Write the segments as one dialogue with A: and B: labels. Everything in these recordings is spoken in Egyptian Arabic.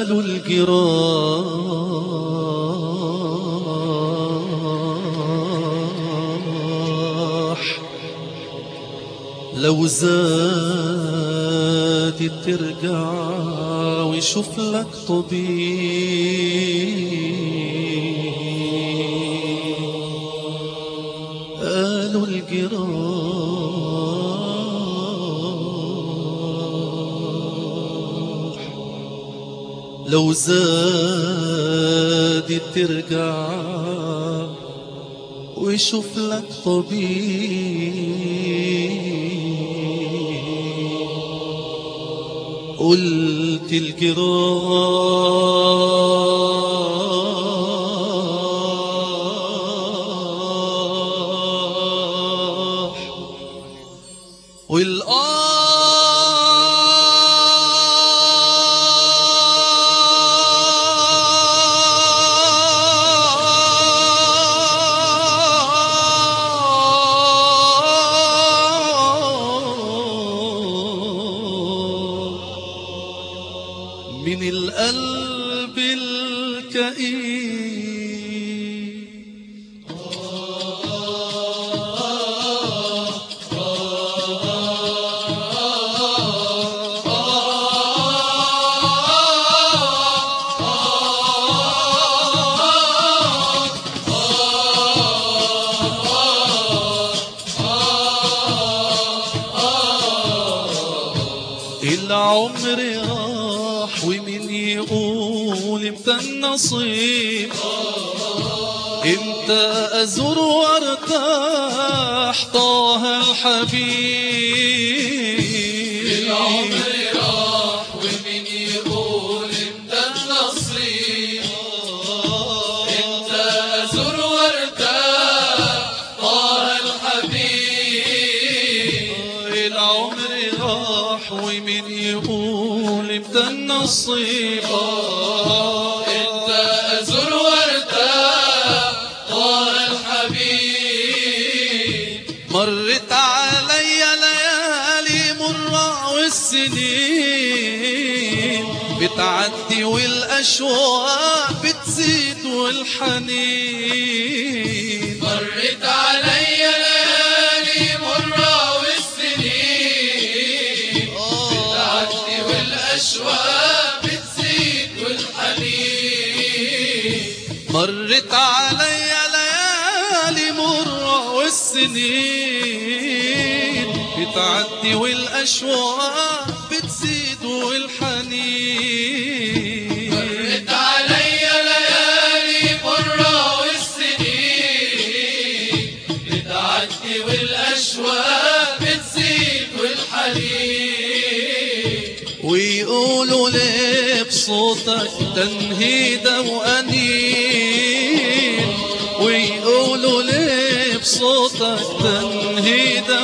A: قالوا الجراح لو زادت ترجع ويشوف لك طبيب قالوا الجراح لو زادت ترجع ويشوف لك طبيب قلت الجراح والآه من القلب الكئيب العمر راح ومن يقول امتى النصيب امتى ازور وارتاح طه الحبيب
B: العمر راح ومن يقول امتى النصيب امتى ازور وارتاح طه الحبيب
A: العمر راح ومن يقول امتى النصيب
B: امتى ازور وارتاح طه الحبيب
A: مرت علي ليالي مرة والسنين بتعدي والأشواق بتزيد والحنين
B: مرت علي ليالي مرة والسنين بتعدي والأشواق بتزيد والحنين
A: مرت علي ليالي مرة والسنين بتعدي والأشواق بتزيد والحنين
B: مرت علي ليالي مرة والسنين بتعدي والأشواق بتزيد والحنين
A: ويقولوا ليه بصوتك تنهيدة وأنين ويقولوا ليه بصوتك تنهيدة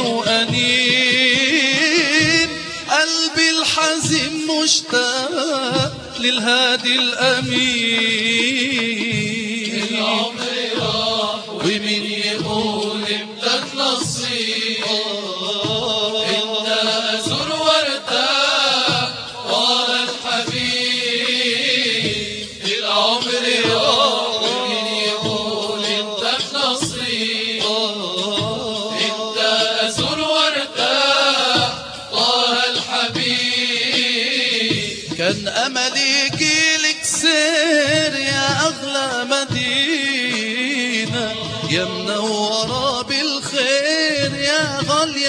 A: وأنين قلبي الحزين مشتاق للهادي الأمين
B: العمر راح ومن يقول امتى النصيب امتى ازور وارتاح طال الحبيب العمر راح ومن يقول امتى النصيب امتى ازور وارتاح طه الحبيب
A: كان أملي يجيلك سير يا أغلى مدينة يا منورة بالخير يا غالية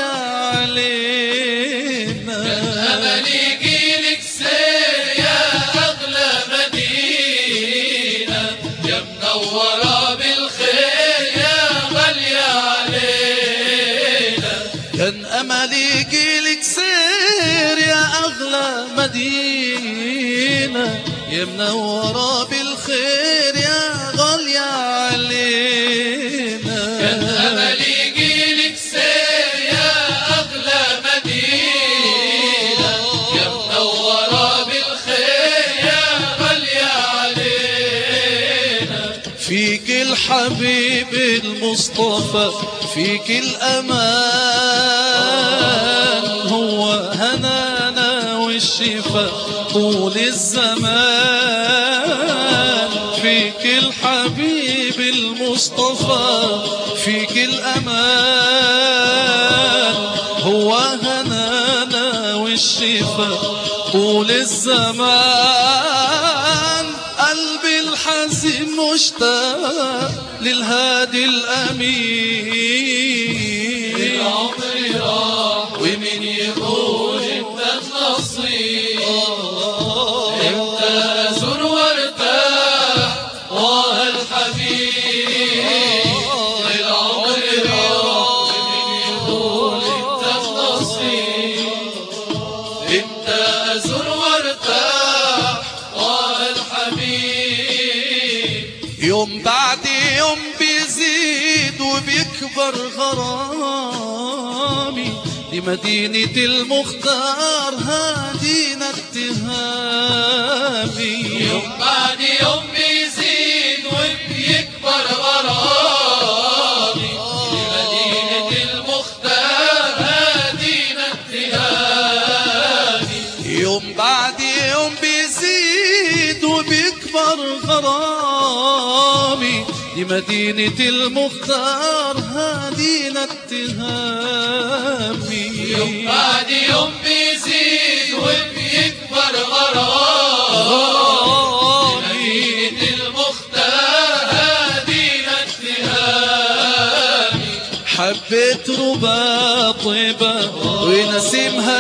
A: علينا
B: أملي يجيلك سير يا أغلى مدينة يا منورة بالخير يا غالية علينا
A: كان أملي يجيلك سير يا أغلى مدينة يا منورة بالخير يا غالية علينا
B: كان أملي يجيلك سير يا أغلى مدينة يا منورة بالخير يا غالية علينا
A: فيك الحبيب المصطفى فيك الأمان هو هنانا والشفاء طول الزمان وفى طول الزمان قلبي الحزين مشتاق للهادي الأمين
B: العمر راح ومن يقول انت النصيب امتى ازور وارتاح طه الحبيب العمر راح ومن يقول انت النصيب امتى ازور وارتاح طه الحبيب
A: يوم بعد يوم بيزيد وبيكبر غرامي لمدينة المختار هادينا اتهامي
B: يوم بعد يوم بيزيد وبيكبر غرامي لمدينة المختار هادينا اتهامي
A: يوم بعد يوم بيزيد وبيكبر غرامي لمدينة المختار هادينا اتهامي
B: يوم بعد يوم بيزيد وبيكبر غرامي لمدينة المختار هادينا اتهامي
A: حبيت ربا طيبة ونسيمها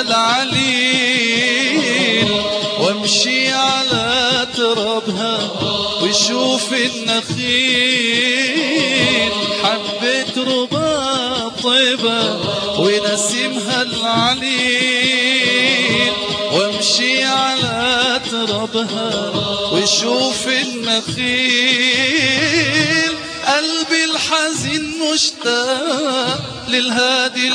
A: العليل وامشي على ترابها وشوف النخيل حبيت ربا طيبة ونسيمها العليل وامشي على ترابها وشوف النخيل قلبي الحزين مشتاق للهادي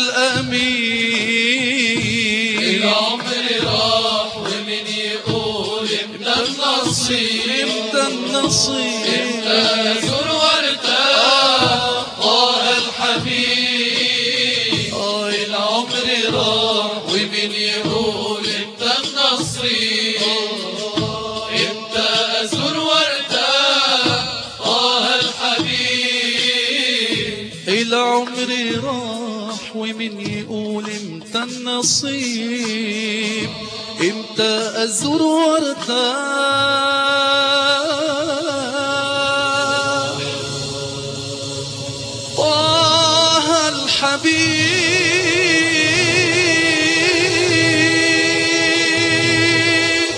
A: الأمين
B: العمر راح ومن يقول امتى النصيب
A: امتى النصيب
B: ازور وارتاح طه الحبيب
A: آه
B: العمر راح ومن يقول امتى النصيب امتى ازور وارتاح طه الحبيب
A: العمر راح ومن يقول امتى النصيب امتى ازور وارتاح طه الحبيب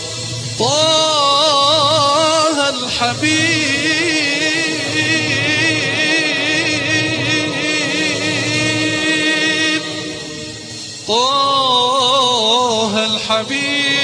A: طه الحبيب طه الحبيب